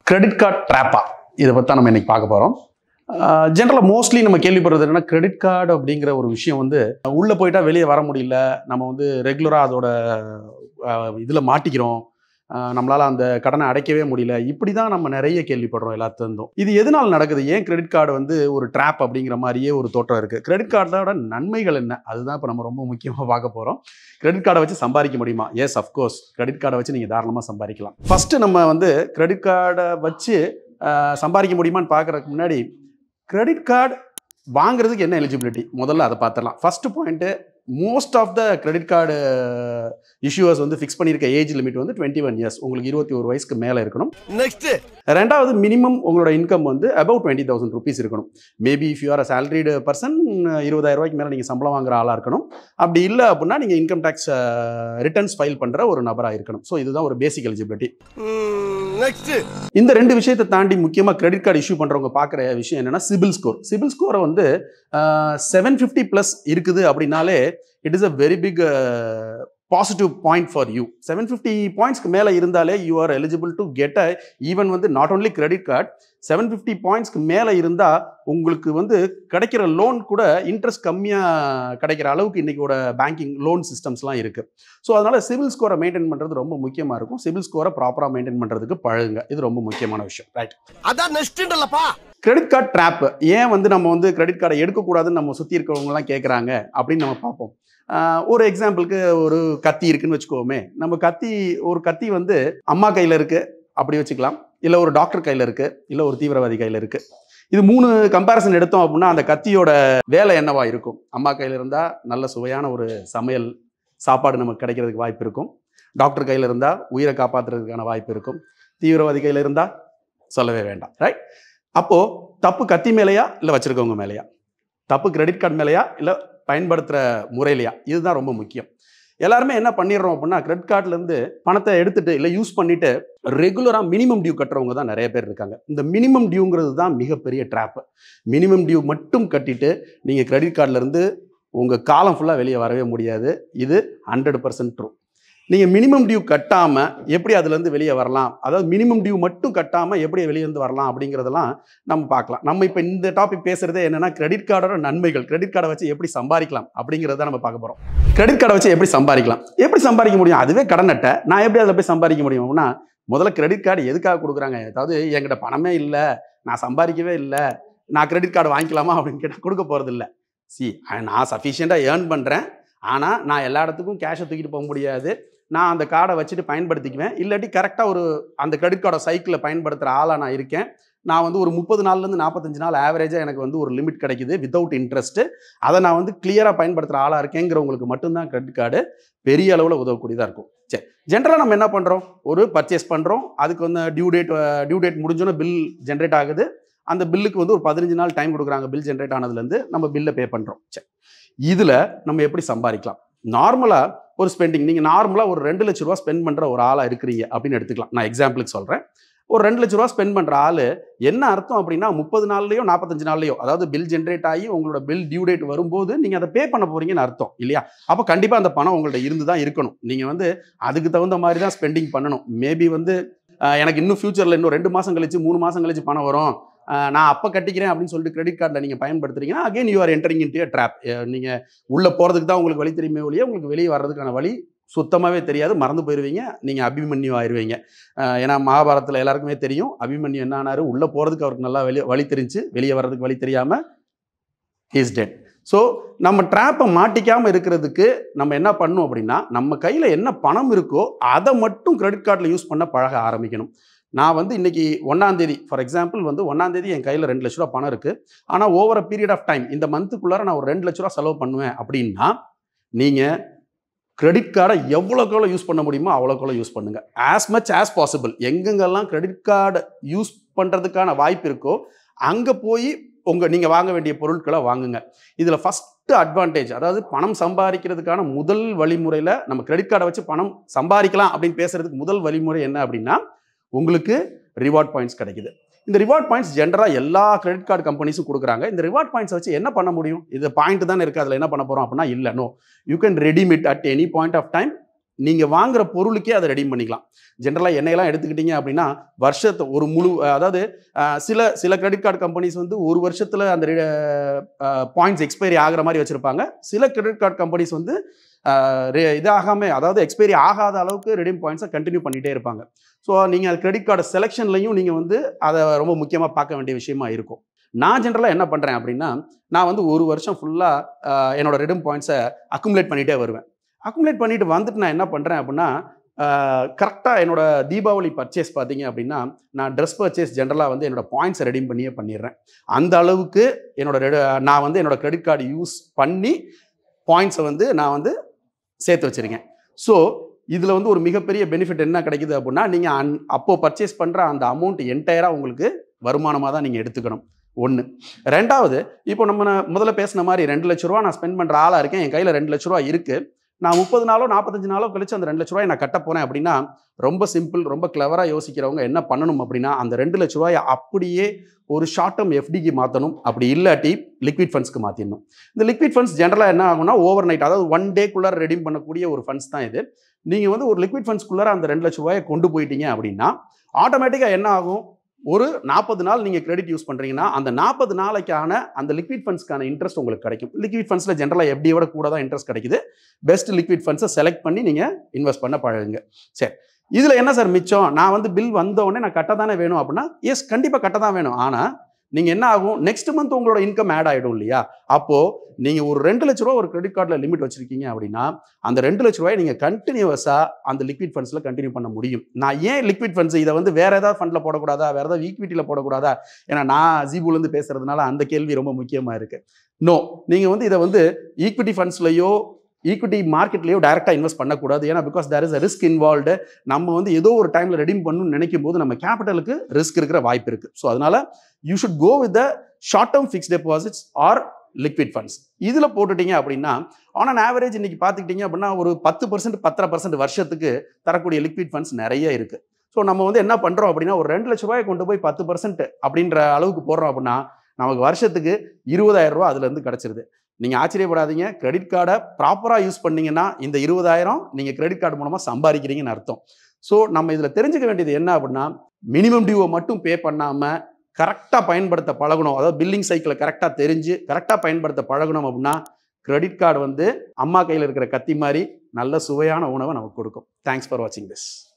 credit card ட்ராப்பா இதை பற்றி தான் நம்ம இன்னைக்கு பார்க்க போகிறோம் ஜென்ரலாக மோஸ்ட்லி நம்ம கேள்விப்படுறது என்னன்னா கிரெடிட் கார்டு அப்படிங்கிற ஒரு விஷயம் வந்து உள்ளே போயிட்டா வெளியே வர முடியல நம்ம வந்து ரெகுலராக அதோட இதில் மாட்டிக்கிறோம் அஹ் நம்மளால அந்த கடனை அடைக்கவே முடியல இப்படி தான் நம்ம நிறைய கேள்விப்படுறோம் எல்லாத்திருந்தும் இது எதனால் நடக்குது ஏன் கிரெடிட் கார்டு வந்து ஒரு ட்ராப் அப்படிங்கிற மாதிரியே ஒரு தோற்றம் இருக்குது கிரெடிட் கார்டோட நன்மைகள் என்ன அதுதான் இப்போ நம்ம ரொம்ப முக்கியமாக பார்க்க போகிறோம் கிரெடிட் கார்டை வச்சு சம்பாதிக்க முடியுமா எஸ் அஃப்கோர்ஸ் கிரெடிட் கார்டை வச்சு நீங்கள் தாராளமாக சம்பாதிக்கலாம் ஃபஸ்ட்டு நம்ம வந்து கிரெடிட் கார்டை வச்சு அஹ், சம்பாதிக்க முடியுமான்னு பார்க்குறதுக்கு முன்னாடி கிரெடிட் கார்டு வாங்குறதுக்கு என்ன எலிஜிபிலிட்டி முதல்ல அதை பார்த்துடலாம் first point most of the credit card issuers வந்து ஃபிக்ஸ் பண்ணியிருக்க ஏஜ் லிமிட் வந்து டுவெண்ட்டி ஒன் இயர்ஸ் உங்களுக்கு இருபத்தி ஒரு வயசுக்கு மேலே இருக்கணும் நெக்ஸ்ட் ரெண்டாவது மினிமம் உங்களோட இன்கம் வந்து அபவுட் டுவெண்ட்டி தௌசண்ட் ருபீஸ் இருக்கணும் maybe if you are a salaried person இருபதாயிரம் ரூபாய்க்கு மேலே நீங்கள் சம்பளம் வாங்குற ஆளாக இருக்கணும் அப்படி இல்லை அப்படின்னா நீங்கள் இன்கம் டேக்ஸ் ரிட்டர்ன்ஸ் ஃபைல் பண்ணுற ஒரு நபராக இருக்கணும் ஸோ இதுதான் ஒரு பேசிக் எலிஜிபிலிட்டி நெக்ஸ்ட் இந்த ரெண்டு விஷயத்தை தாண்டி முக்கியமாக கிரெடிட் கார்டு இஷ்யூ பண்ணுறவங்க பார்க்குற விஷயம் என்னன்னா சிபில் ஸ்கோர் சிபில் ஸ்கோரை வந்து செவன் ஃபிஃப்டி ப்ளஸ் இருக்குது அப்படின்னாலே it is a very big positive point for you seven fifty பாயிண்ட்ஸ்க்கு மேலே இருந்தாலே you are eligible to get a even வந்து not only credit card seven fifty பாயிண்ட்ஸ்க்கு மேலே இருந்தால் உங்களுக்கு வந்து கிடைக்கிற லோன் கூட இன்ட்ரெஸ்ட் கம்மியாக கிடைக்கிற அளவுக்கு இன்றைக்கோட பேங்கிங் லோன் சிஸ்டம்ஸ்லாம் இருக்குது ஸோ அதனால் சிவில் ஸ்கோரை மெயின்டைன் பண்ணுறது ரொம்ப முக்கியமாக இருக்கும் சிவில் ஸ்கோரை ப்ராப்பராக மெயின்டைன் பண்ணுறதுக்கு பழகுங்க இது ரொம்ப முக்கியமான விஷயம் ரைட் அதான் நெக்ஸ்ட்ன்றலப்பா கிரெடிட் கார்டு ட்ராப் ஏன் வந்து நம்ம வந்து கிரெடிட் கார்டை எடுக்கக்கூடாதுன்னு நம்ம சுற்றி இருக்கிறவங்கலாம் கேட்குறாங்க அப்படின்னு நம்ம பார்ப்போம் ஆஹ் ஒரு எக்ஸாம்பிளுக்கு ஒரு கத்தி இருக்குன்னு வச்சுக்கோமே நம்ம கத்தி ஒரு கத்தி வந்து அம்மா கையில் இருக்கு அப்படி வச்சுக்கலாம் இல்லை ஒரு டாக்டர் கையில் இருக்கு இல்லை ஒரு தீவிரவாதி கையில் இருக்கு இது மூணு கம்பேரிசன் எடுத்தோம் அப்படின்னா அந்த கத்தியோட வேலை என்னவா இருக்கும் அம்மா கையில் இருந்தால் நல்ல சுவையான ஒரு சமையல் சாப்பாடு நமக்கு கிடைக்கிறதுக்கு வாய்ப்பு இருக்கும் டாக்டர் கையில் இருந்தால் உயிரை காப்பாற்றுறதுக்கான வாய்ப்பு இருக்கும் தீவிரவாதி கையில் இருந்தால் சொல்லவே வேண்டாம் ரைட் அப்போ தப்பு கத்தி மேலேயா இல்லை வச்சிருக்கவங்க மேலேயா தப்பு கிரெடிட் கார்டு மேலேயா இல்லை பயன்படுத்துகிற முறையிலையா இதுதான் ரொம்ப முக்கியம் எல்லாருமே என்ன பண்ணிடுறோம் அப்படின்னா கிரெடிட் கார்டுலேருந்து பணத்தை எடுத்துட்டு இல்லை யூஸ் பண்ணிட்டு ரெகுலராக மினிமம் டியூ கட்டுறவங்க தான் நிறைய பேர் இருக்காங்க இந்த மினிமம் டியூங்கிறது தான் மிகப்பெரிய ட்ராப் மினிமம் டியூ மட்டும் கட்டிட்டு நீங்கள் கிரெடிட் கார்டுலேருந்து உங்கள் காலம் ஃபுல்லாக வெளியே வரவே முடியாது இது ஹண்ட்ரட் பர்சன்ட் ட்ரூ நீங்கள் மினிமம் டியூ கட்டாமல் எப்படி அதுலேருந்து வெளியே வரலாம் அதாவது மினிமம் டியூ மட்டும் கட்டாமல் எப்படி வெளியே இருந்து வரலாம் அப்படிங்கிறதெல்லாம் நம்ம பார்க்கலாம் நம்ம இப்போ இந்த டாபிக் பேசுறதே என்னன்னா கிரெடிட் கார்டோட நன்மைகள் கிரெடிட் கார்டை வச்சு எப்படி சம்பாதிக்கலாம் அப்படிங்கிறத நம்ம பார்க்க போகிறோம் கிரெடிட் கார்டை வச்சு எப்படி சம்பாதிக்கலாம் எப்படி சம்பாதிக்க முடியும் அதுவே கடன் அட்டை நான் எப்படி அதில் போய் சம்பாதிக்க முடியும் அப்படின்னா முதல்ல கிரெடிட் கார்டு எதுக்காக கொடுக்குறாங்க அதாவது என்கிட்ட பணமே இல்லை நான் சம்பாதிக்கவே இல்லை நான் கிரெடிட் கார்டு வாங்கிக்கலாமா அப்படின்னு கேட்டால் கொடுக்க போகிறது இல்லை சி நான் சஃபிஷியண்ட்டாக ஏர்ன் பண்ணுறேன் ஆனால் நான் எல்லா இடத்துக்கும் கேஷை தூக்கிட்டு போக முடியாது நான் அந்த கார்டை வச்சுட்டு பயன்படுத்திக்குவேன் இல்லாட்டி கரெக்டாக ஒரு அந்த கிரெடிட் கார்டை சைக்கிளை பயன்படுத்துகிற ஆளாக நான் இருக்கேன் நான் வந்து ஒரு முப்பது நாள்லேருந்து நாற்பத்தஞ்சு நாள் ஆவரேஜாக எனக்கு வந்து ஒரு லிமிட் கிடைக்குது வித்தவுட் இன்ட்ரெஸ்ட்டு அதை நான் வந்து கிளியராக பயன்படுத்துகிற ஆளாக இருக்கேங்கிறவங்களுக்கு மட்டும்தான் கிரெடிட் கார்டு பெரிய அளவில் உதவக்கூடியதாக இருக்கும் சரி ஜென்ரலாக நம்ம என்ன பண்ணுறோம் ஒரு பர்ச்சேஸ் பண்ணுறோம் அதுக்கு வந்து டியூ டேட் டியூ டேட் முடிஞ்சோன்னே பில் ஜென்ரேட் ஆகுது அந்த பில்லுக்கு வந்து ஒரு பதினஞ்சு நாள் டைம் கொடுக்குறாங்க பில் ஜென்ரேட் ஆனதுலேருந்து நம்ம பில்லை பே பண்ணுறோம் சரி இதில் நம்ம எப்படி சம்பாதிக்கலாம் நார்மலாக ஒரு ஸ்பெண்டிங் நீங்கள் நார்மலாக ஒரு ரெண்டு லட்ச ரூபா ஸ்பெண்ட் பண்ணுற ஒரு ஆளாக இருக்கிறீங்க அப்படின்னு எடுத்துக்கலாம் நான் எக்ஸாம்பிளுக்கு சொல்கிறேன் ஒரு ரெண்டு லட்ச ரூபா ஸ்பெண்ட் பண்ணுற ஆள் என்ன அர்த்தம் அப்படின்னா முப்பது நாள்லையோ நாற்பத்தஞ்சு நாள்லையோ அதாவது பில் ஜென்ரேட் ஆகி உங்களோட பில் டியூ டேட் வரும்போது நீங்கள் அதை பே பண்ண போறீங்கன்னு அர்த்தம் இல்லையா அப்போ கண்டிப்பாக அந்த பணம் உங்கள்ட்ட இருந்து தான் இருக்கணும் நீங்கள் வந்து அதுக்கு தகுந்த மாதிரி தான் ஸ்பெண்டிங் பண்ணணும் மேபி வந்து அஹ், எனக்கு இன்னும் ஃபியூச்சரில் இன்னும் ரெண்டு மாதம் கழிச்சு மூணு மாதம் கழிச்சு பணம் வரும் அஹ், நான் அப்போ கட்டிக்கிறேன் அப்படின்னு சொல்லிட்டு கிரெடிட் கார்டில் நீங்கள் பயன்படுத்துறீங்கன்னா again you are entering into trap நீங்கள் உள்ளே போகிறதுக்கு தான் உங்களுக்கு வழி தெரியுமே ஒழிய உங்களுக்கு வெளியே வர்றதுக்கான வழி சுத்தமாகவே தெரியாது மறந்து போயிடுவீங்க நீங்கள் அபிமன்யு ஆயிடுவீங்க அஹ் ஏன்னா மகாபாரதத்தில் எல்லாருக்குமே தெரியும் அபிமன்யு என்ன ஆனாரு உள்ளே போகிறதுக்கு அவருக்கு நல்லா வெளியே வழி தெரிஞ்சு வெளியே வர்றதுக்கு வழி தெரியாமல் இஸ் டெட் ஸோ நம்ம ட்ராப்பை மாட்டிக்காமல் இருக்கிறதுக்கு நம்ம என்ன பண்ணணும் அப்படின்னா நம்ம கையில் என்ன பணம் இருக்கோ அதை மட்டும் கிரெடிட் கார்டில் யூஸ் பண்ண பழக ஆரம்பிக்கணும் நான் வந்து இன்னைக்கு ஒன்றாந்தேதி ஃபார் எக்ஸாம்பிள் வந்து ஒன்றாந்தேதி என் கையில் ரெண்டு லட்ச ரூபா பணம் இருக்குது ஆனால் ஓவர பீரியட் ஆஃப் டைம் இந்த மந்த்துக்குள்ளார நான் ஒரு ரெண்டு லட்ச ரூபா செலவு பண்ணுவேன் அப்படின்னா நீங்கள் கிரெடிட் கார்டை எவ்வளோக்கு எவ்வளோ யூஸ் பண்ண முடியுமோ அவ்வளோக்கு எவ்வளோ யூஸ் பண்ணுங்கள் ஆஸ் மச் ஆஸ் பாசிபிள் எங்கெங்கெல்லாம் கிரெடிட் கார்டு யூஸ் பண்ணுறதுக்கான வாய்ப்பு இருக்கோ அங்கே போய் உங்கள் நீங்கள் வாங்க வேண்டிய பொருட்களை வாங்குங்க இதில் ஃபஸ்ட்டு அட்வான்டேஜ் அதாவது பணம் சம்பாதிக்கிறதுக்கான முதல் வழிமுறையில் நம்ம கிரெடிட் கார்டை வச்சு பணம் சம்பாதிக்கலாம் அப்படின்னு பேசுறதுக்கு முதல் வழிமுறை என்ன அப்படின்னா உங்களுக்கு ரிவார்ட் பாயிண்ட்ஸ் கிடைக்குது இந்த ரிவார்ட் பாயிண்ட்ஸ் ஜென்ரலாக எல்லா கிரெடிட் கார்டு கம்பெனிஸும் கொடுக்குறாங்க இந்த ரிவார்ட் பாயிண்ட்ஸ் வச்சு என்ன பண்ண முடியும் இது பாயிண்ட் தானே இருக்குது அதில் என்ன பண்ண போகிறோம் அப்படின்னா இல்லை no you can redeem it at any point of time நீங்கள் வாங்குற பொருளுக்கே அதை ரெடி பண்ணிக்கலாம் ஜென்ரலாக எண்ணெயெல்லாம் எடுத்துக்கிட்டீங்க அப்படின்னா வருஷத்தை ஒரு முழு அதாவது அஹ், சில சில கிரெடிட் கார்டு கம்பெனிஸ் வந்து ஒரு வருஷத்தில் அந்த பாயிண்ட்ஸ் எக்ஸ்பைரி ஆகிற மாதிரி வச்சுருப்பாங்க சில கிரெடிட் கார்டு கம்பெனிஸ் வந்து அஹ், re- இதாகாம அதாவது எக்ஸ்பைரி ஆகாத அளவுக்கு ரெடீம் பாயிண்ட்ஸை கண்டினியூ பண்ணிகிட்டே இருப்பாங்க ஸோ நீங்கள் அது கிரெடிட் கார்டு செலெக்ஷன்லையும் நீங்கள் வந்து அதை ரொம்ப முக்கியமாக பார்க்க வேண்டிய விஷயமா இருக்கும் நான் ஜென்ரலாக என்ன பண்ணுறேன் அப்படின்னா நான் வந்து ஒரு வருஷம் ஃபுல்லாக என்னோட ரெடும் பாயிண்ட்ஸை அக்குமுலேட் பண்ணிகிட்டே வருவேன் அக்குமுலேட் பண்ணிட்டு வந்துட்டு நான் என்ன பண்ணுறேன் அப்படின்னா கரெக்டாக என்னோட தீபாவளி பர்ச்சேஸ் பார்த்தீங்க அப்படின்னா நான் ட்ரெஸ் பர்ச்சேஸ் ஜென்ரலாக வந்து என்னோட பாயிண்ட்ஸை ரெடீம் பண்ணியே பண்ணிடுறேன் அந்த அளவுக்கு என்னோட ரெடு- நான் வந்து என்னோட கிரெடிட் கார்டு யூஸ் பண்ணி பாயிண்ட்ஸை வந்து நான் வந்து சேர்த்து வச்சிருக்கேன் ஸோ இதில் வந்து ஒரு மிகப்பெரிய பெனிஃபிட் என்ன கிடைக்குது அப்படின்னா நீங்கள் அன் அப்போது பர்ச்சேஸ் பண்ணுற அந்த அமௌண்ட் என்டையராக உங்களுக்கு வருமானமாக தான் நீங்கள் எடுத்துக்கணும் ஒன்று ரெண்டாவது இப்போ நம்ம ந- முதல்ல பேசின மாதிரி ரெண்டு லட்ச ரூபா நான் ஸ்பெண்ட் பண்ணுற ஆளாக இருக்கேன் என் கையில் ரெண்டு லட்ச ரூபா இருக்குது நான் முப்பது நாளோ நாற்பத்தஞ்சு நாளோ கழிச்சு அந்த ரெண்டு லட்ச ரூபாய் நான் கட்ட போனேன் அப்படின்னா ரொம்ப சிம்பிள் ரொம்ப கிளவராக யோசிக்கிறவங்க என்ன பண்ணணும் அப்படின்னா அந்த ரெண்டு லட்ச ரூபாயை அப்படியே ஒரு ஷார்ட் டேர்ம் எஃப்டிக்கு மாற்றணும் அப்படி இல்லாட்டி லிக்விட் ஃபண்ட்ஸ்க்கு மாற்றிடணும் இந்த லிக்விட் ஃபண்ட்ஸ் ஜென்ரலாக என்ன ஆகும்னா ஓவர் நைட் அதாவது ஒன் டேக்குள்ளார ரெடீம் பண்ணக்கூடிய ஒரு ஃபண்ட்ஸ் தான் இது நீங்கள் வந்து ஒரு லிக்விட் ஃபண்ட்ஸ்க்குள்ளார அந்த ரெண்டு லட்ச ரூபாயை கொண்டு போயிட்டீங்க அப்படின்னா ஆட்டோமேட்டிக்காக என்ன ஆகும் ஒரு நாற்பது நாள் நீங்கள் கிரெடிட் யூஸ் பண்ணுறீங்கன்னா அந்த நாற்பது நாளைக்கான அந்த லிக்விட் ஃபண்ட்ஸ்க்கான இன்ட்ரெஸ்ட் உங்களுக்கு கிடைக்கும் லிக்விட் ஃபண்ட்ஸில் ஜென்ரலாக எஃப்டியோட கூட தான் இன்ட்ரெஸ்ட் கிடைக்குது பெஸ்ட் லிக்விட் ஃபண்ட்ஸை செலக்ட் பண்ணி நீங்கள் இன்வெஸ்ட் பண்ண பழகுங்க சரி இதில் என்ன சார் மிச்சம் நான் வந்து பில் வந்த உடனே நான் கட்ட தானே வேணும் அப்படின்னா எஸ் கண்டிப்பாக கட்ட தான் வேணும் ஆனால் நீங்கள் என்ன ஆகும் நெக்ஸ்ட் மந்த் உங்களோட இன்கம் ஆட் ஆகிடும் இல்லையா அப்போது நீங்கள் ஒரு ரெண்டு லட்ச ரூபா ஒரு கிரெடிட் கார்டில் லிமிட் வச்சிருக்கீங்க அப்படின்னா அந்த ரெண்டு லட்ச ரூபாய் நீங்கள் கண்டினியூவஸாக அந்த லிக்விட் ஃபண்ட்ஸில் கண்டினியூ பண்ண முடியும் நான் ஏன் லிக்விட் ஃபண்ட்ஸ் இதை வந்து வேற ஏதாவது ஃபண்டில் போடக்கூடாதா வேற ஏதாவது ஈக்விட்டியில் போடக்கூடாதா ஏன்னா நான் ஜீபுலேருந்து பேசுறதுனால அந்த கேள்வி ரொம்ப முக்கியமாக இருக்கு நோ நீங்கள் வந்து இதை வந்து ஈக்விட்டி ஃபண்ட்ஸ்லையோ ஈக்விட்டி மார்க்கெட்லேயோ டேரெக்டாக இன்வெஸ்ட் பண்ணக்கூடாது ஏன்னா because there is a risk involved நம்ம வந்து ஏதோ ஒரு டைமில் ரெடீம் பண்ணணும்னு நினைக்கும் போது நம்ம கேபிட்டலுக்கு ரிஸ்க் இருக்கிற வாய்ப்பு இருக்குது ஸோ அதனால you should go with the short term fix deposits or liquid funds இதில் போட்டுட்டீங்க அப்படின்னா ஆன் அன் ஆவரேஜ் இன்னைக்கு பார்த்துக்கிட்டீங்க அப்படின்னா ஒரு பத்து பர்சன்ட் பத்தரை பர்சன்ட் வருஷத்துக்கு தரக்கூடிய லிக்விட் ஃபண்ட்ஸ் நிறைய இருக்குது ஸோ நம்ம வந்து என்ன பண்ணுறோம் அப்படின்னா ஒரு ரெண்டு லட்ச ரூபாயை கொண்டு போய் பத்து பர்சன்ட் அப்படின்ற அளவுக்கு போடுறோம் அப்படின்னா நமக்கு வருஷத்துக்கு இருபதாயிரம் ரூபா அதுலேருந்து கிடச்சிருது நீங்கள் ஆச்சரியப்படாதீங்க கிரெடிட் கார்டை ப்ராப்பராக யூஸ் பண்ணீங்கன்னா இந்த இருபதாயிரம் நீங்கள் கிரெடிட் கார்டு மூலமாக சம்பாதிக்கிறீங்கன்னு அர்த்தம் ஸோ நம்ம இதில் தெரிஞ்சுக்க வேண்டியது என்ன அப்படின்னா மினிமம் டியூவை மட்டும் பே பண்ணாமல் கரெக்டாக பயன்படுத்த பழகணும் அதாவது பில்லிங் சைக்கிளை கரெக்டாக தெரிஞ்சு கரெக்டாக பயன்படுத்த பழகணும் அப்படின்னா கிரெடிட் கார்டு வந்து அம்மா கையில் இருக்கிற கத்தி மாதிரி நல்ல சுவையான உணவை நமக்கு கொடுக்கும் தேங்க்ஸ் ஃபார் வாட்சிங் திஸ்